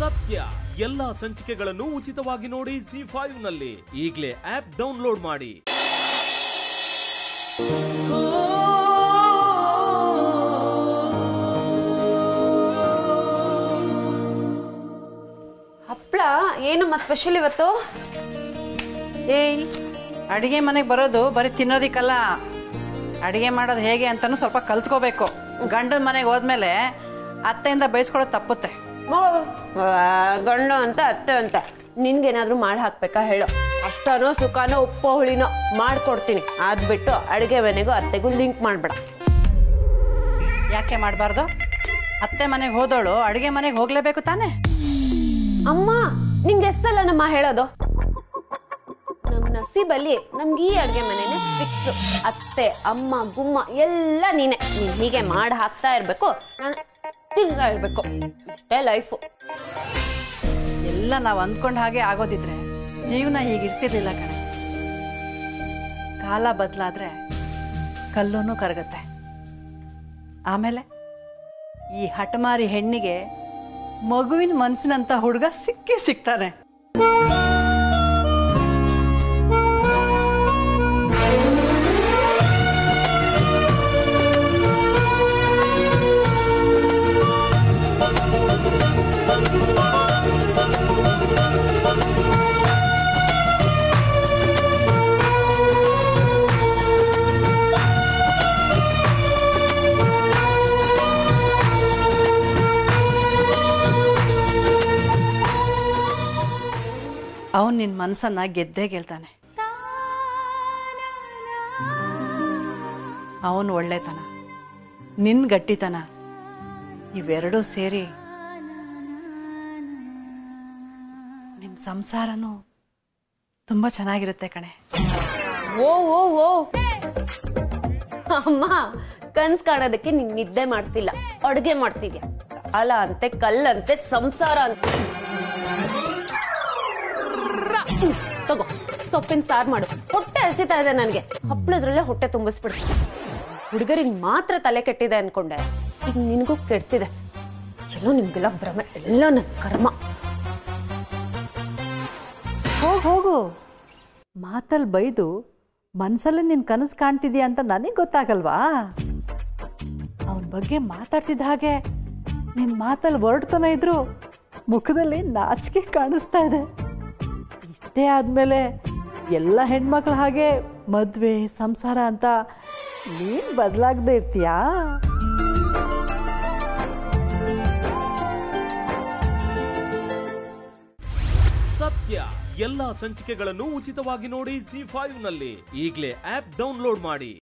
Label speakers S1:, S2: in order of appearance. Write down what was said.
S1: ಸತ್ಯ ಎಲ್ಲಾ ಸಂಚಿಕೆಗಳನ್ನು ಉಚಿತವಾಗಿ ನೋಡಿ ಜಿ ಫೈವ್ ನಲ್ಲಿ ಈಗಲೇ ಆಪ್ ಡೌನ್ಲೋಡ್ ಮಾಡಿ
S2: ಹಪ್ಳ ಏನಮ್ಮ ಸ್ಪೆಷಲ್ ಇವತ್ತು
S3: ಏಯ್ ಅಡಿಗೆ ಮನೆಗೆ ಬರೋದು ಬರೀ ತಿನ್ನೋದಿಕ್ಕಲ್ಲ ಅಡಿಗೆ ಮಾಡೋದು ಹೇಗೆ ಅಂತಲೂ ಸ್ವಲ್ಪ ಕಲ್ತ್ಕೋಬೇಕು ಗಂಡನ ಮನೆಗೆ ಹೋದ್ಮೇಲೆ ಅತ್ತೆಯಿಂದ ಬೈಸ್ಕೊಳ್ಳೋದು ತಪ್ಪುತ್ತೆ
S2: ಗಂಡು ಅಂತ ಅತ್ತೆ ಅಂತ ನಿನ್ಗೇನಾದ್ರೂ ಮಾಡಿ ಹಾಕ್ಬೇಕಾ ಹೇಳು ಅಷ್ಟನೋ ಸುಖನೋ ಉಪ್ಪೋ ಹುಳಿನೋ ಮಾಡ್ಕೊಡ್ತೀನಿ ಅದ್ ಬಿಟ್ಟು ಅಡಿಗೆ ಮನೆಗೂ ಅತ್ತೆಗೂ ಲಿಂಕ್ ಮಾಡ್ಬೇಡ
S3: ಯಾಕೆ ಮಾಡಬಾರ್ದು ಅತ್ತೆ ಮನೆಗೆ ಹೋದವಳು ಅಡಿಗೆ ಮನೆಗೆ ಹೋಗ್ಲೇಬೇಕು ತಾನೇ
S2: ಅಮ್ಮ ನಿಂಗೆ ಎಷ್ಟಲ್ಲ ನಮ್ಮ ಹೇಳೋದು ನಮ್ ನಸೀಬಲ್ಲಿ ನಮ್ಗೆ ಈ ಅಡ್ಗೆ ಮನೆನೆ ಫಿಕ್ಸ್ ಅತ್ತೆ ಅಮ್ಮ ಗುಮ್ಮ ಎಲ್ಲ ನೀನೆ ನೀನ್ ಹೀಗೆ ಮಾಡಿ ಹಾಕ್ತಾ ಇರ್ಬೇಕು ನಾನು ತಿಂತಾ ಇರ್ಬೇಕು ಇಷ್ಟೇ ಲೈಫು
S3: ಎಲ್ಲ ನಾವು ಅಂದ್ಕೊಂಡ ಹಾಗೆ ಆಗೋದಿದ್ರೆ ಜೀವನ ಹೀಗಿರ್ತಿರ್ಲಿಲ್ಲ ಕಣೆ ಕಾಲ ಬದಲಾದ್ರೆ ಕಲ್ಲೂ ಕರಗತ್ತೆ ಆಮೇಲೆ ಈ ಹಠಮಾರಿ ಹೆಣ್ಣಿಗೆ ಮಗುವಿನ ಮನಸ್ಸಿನಂತ ಹುಡುಗ ಸಿಕ್ಕೇ ಸಿಗ್ತಾನೆ ಅವನು ನಿನ್ನ ಮನಸ್ಸನ್ನ ಗೆದ್ದೇ ಗೆಲ್ತಾನೆ ಅವನು ಒಳ್ಳೆತನ ನಿನ್ನ ಗಟ್ಟಿತನ ಇವೆರಡೂ ಸೇರಿ ನಿಮ್ಮ ಸಂಸಾರನೂ ತುಂಬ ಚೆನ್ನಾಗಿರುತ್ತೆ ಕಣೆ
S2: ಓ ಓ ಓ ಅಮ್ಮ ಕನ್ಸ್ ಕಾಣೋದಕ್ಕೆ ನೀನ್ ನಿದ್ದೆ ಮಾಡ್ತಿಲ್ಲ ಅಡ್ಗೆ ಮಾಡ್ತಿದ್ಯಾ ಕಾಲ ಅಂತೆ ಕಲ್ಲಂತೆ ಸಂಸಾರ ಅಂತ ಹ್ಮ್, ತಗೋ ಸೊಪ್ಪಿನ ಸಾರು ಮಾಡು ಹೊಟ್ಟೆ ಹಸಿತಾ ಇದೆ ನನಗೆ ಹಪ್ಪಳದ್ರಲ್ಲೇ ಹೊಟ್ಟೆ ತುಂಬಿಸ್ಬಿಡ್ತೀನಿ ಹುಡುಗರಿಗೆ ಮಾತ್ರ ತಲೆ ಕೆಟ್ಟಿದೆ ಅನ್ಕೊಂಡೆ ಈಗ ನಿನಗೂ ಕೆಡ್ತಿದೆ ಚಲೋ ನಿಮ್ಗೆಲ್ಲ ಭ್ರಮೆ ಎಲ್ಲ ನನ್ನ ಕರ್ಮ
S3: ಹೋಗು ಹೋಗು ಮಾತಲ್ಲಿ ಬೈದು ಮನ್ಸಲ್ಲಿ ನಿನ್ ಕನಸು ಕಾಣ್ತಿದ್ಯಾ ಅಂತ ನನಗೆ ಗೊತ್ತಾಗಲ್ವಾ ಅವನ ಬಗ್ಗೆ ಮಾತಾಡ್ತಿದ್ದ ಹಾಗೆ ನಿನ್ ಮಾತಲ್ಲಿ ಹೊರಡ್ತಾನೆ ಇದ್ರು ಮುಖದಲ್ಲಿ ನಾಚಿಕೆ ಕಾಣಿಸ್ತಾ ಇದೆ ಇಷ್ಟೇ ಆದ್ಮೇಲೆ ಎಲ್ಲ ಹೆಣ್ಮಕ್ಳ ಹಾಗೆ ಮದ್ವೆ ಸಂಸಾರ ಅಂತ ನೀನ್ ಬದಲಾಗದೆ ಇರ್ತೀಯಾ
S1: ಸತ್ಯ ಎಲ್ಲಾ ಸಂಚಿಕೆಗಳನ್ನು ಉಚಿತವಾಗಿ ನೋಡಿ ಜಿ ಫೈವ್ ನಲ್ಲಿ ಈಗಲೇ ಆಪ್ ಡೌನ್ಲೋಡ್ ಮಾಡಿ